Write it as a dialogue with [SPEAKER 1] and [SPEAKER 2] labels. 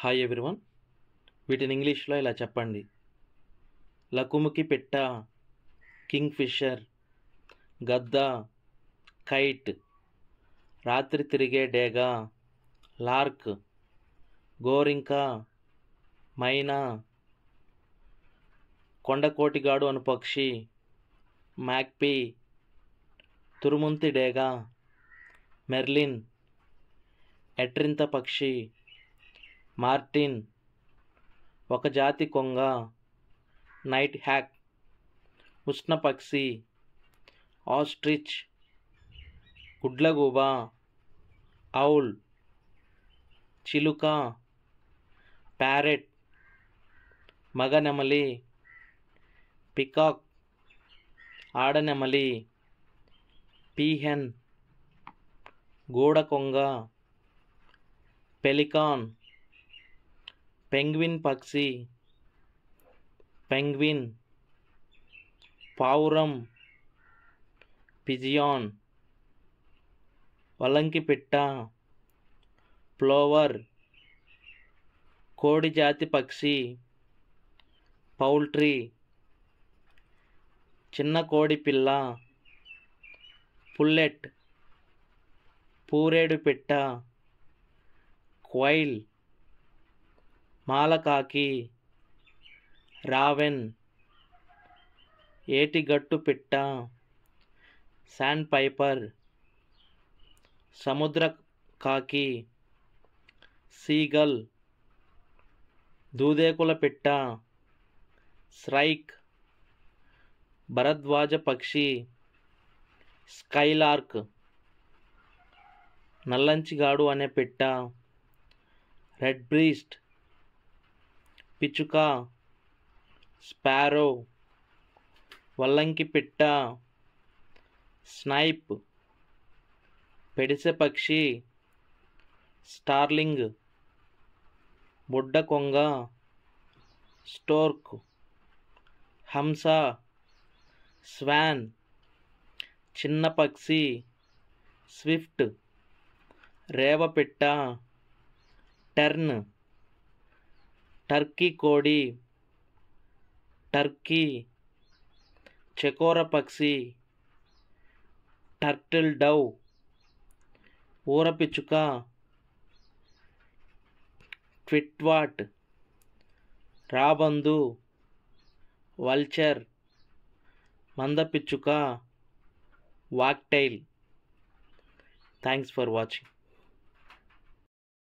[SPEAKER 1] hi everyone వీటిని ఇంగ్లీష్లో ఇలా చెప్పండి లకుముకి పెట్ట కింగ్ ఫిషర్ గద్ద కైట్ రాత్రి తిరిగే డేగ లార్క్ గోరింక మైనా కొండకోటిగాడు అను పక్షి మ్యాక్పీ తురుముంతి డేగ మెర్లిన్ ఎట్రింత పక్షి మార్టిన్ ఒక జాతి కొంగ నైట్ హ్యాక్ ఉష్ణపక్షి ఆస్ట్రిచ్ గుడ్లగూబ ఔల్ చిలుక ప్యారెట్ మగనెమలి పికాక్ ఆడనెమలి పీహెన్ గూడకొంగ పెలికాన్ పెంగ్విన్ పక్షి పెంగ్విన్ పావురం పిజియాన్ వలంకి పిట్ట ప్లోవర్ కోడి జాతి పక్షి పౌల్ట్రీ చిన్న కోడి పిల్ల పుల్లెట్ పూరేడు పిట్ట క్వైల్ మాలకాకి రావెన్ ఏటిగట్టు పిట్ట శాండ్ పైపర్ సముద్ర కాకి సీగల్ దూదేకుల పిట్ట స్రైక్ భరద్వాజ పక్షి స్కైలార్క్ నల్లంచిగాడు అనే పిట్ట రెడ్ బ్రీస్ట్ పిచుక స్పారో వల్లంకి పిట్ట స్నైప్ పెడిసె పక్షి స్టార్లింగ్ బుడ్డ కొంగ స్టోర్క్ హంస స్వాన్ చిన్న పక్షి స్విఫ్ట్ రేవపిట్ట టర్న్ టర్కీ కోడి టర్కీ చకోర పక్షి టర్టిల్ డవ్ ఊరపిచ్చుక ట్విట్వాట్ రాబందు వల్చర్ మందపిచ్చుక వాక్టైల్ థ్యాంక్స్ ఫర్ వాచింగ్